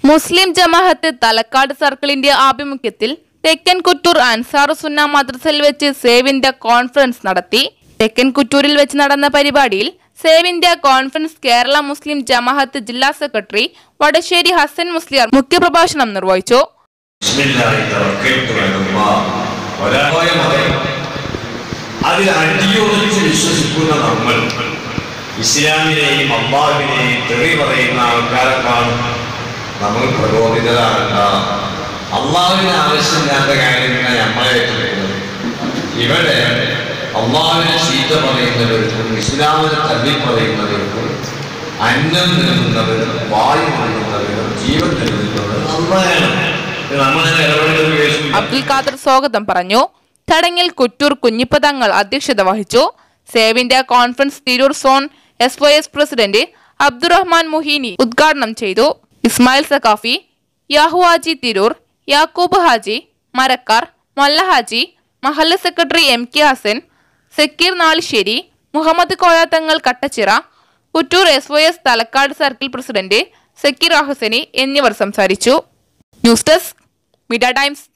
മുസ്ലിം ജമാഅത്ത് തലക്കാട് സർക്കിളിന്റെ ആഭിമുഖ്യത്തിൽ തെക്കൻ കുറ്റൂർ അൻസാറു സുന്ന മദ്രസയിൽ വെച്ച് സേവ് ഇന്ത്യ കോൺഫറൻസ് നടത്തി തെക്കൻ കുറ്റൂരിൽ വെച്ച് നടന്ന പരിപാടിയിൽ save India conference Kerala Muslim Jamaath ജില്ലാ സെക്രട്ടറി വടശ്ശേരി ഹസൻ മുസ്ലിയാർ മുഖ്യപ്രഭാഷണം നിർവഹിച്ചു ബിസ്മില്ലാഹി തവക്കൽതു അലല്ലാഹ്. ഒരാളായ മതം അതിൽ അടിയുറച്ച് വിശ്വസിക്കുന്ന നമ്മൾ ഇസ്ലാമിനെയും അള്ളാഹിനെയും തെറി പറയുന്ന ആൾക്കാരെക്കാൾ നമ്മൾ പ്രബോധിതരാകണ്ട അള്ളാഹുവിന് ആവശ്യമില്ലാത്ത കാര്യങ്ങളെ നമ്മളെ ഏറ്റെടുക്കുന്നത് ഇവിടെ അള്ളാഹുവിനെ ചീത്ത പറയുന്നവർക്കും ഇസ്ലാമിനെ തള്ളി പറയുന്നവർക്കും അന്നം നൽകുന്നവരും വായു നൽകുന്നവരും ജീവൻ നൽകുന്നവരും അള്ളാഹാണ് ഇത് നമ്മളതിനെ ഇടപെടേണ്ട കേസ് അബ്ദുൽ ഖാദർ സ്വാഗതം പറഞ്ഞു ചടങ്ങിൽ കുറ്റൂർ കുഞ്ഞിപ്പതങ്ങൾ അധ്യക്ഷത വഹിച്ചു save India conference Tirur zone S Y S president Abdurahman Muhini ഉദ്ഘാടനം ചെയ്തു ഇസ്മായിൽ സഖാഫി യാഹു ഹാജി തിരൂർ യാക്കൂബ് ഹാജി മരക്കാർ മൊല്ല ഹാജി മഹല്ല secretary M K Hassan Zakir Nalisseri Muhammad Koyathangal Kattachira Kuttoor S Y S Thalakkad circle president Zakir Hasani എന്നിവർ സംസാരിച്ചു ന്യൂസ് ഡെസ്ക് മീഡിയ ടൈംസ്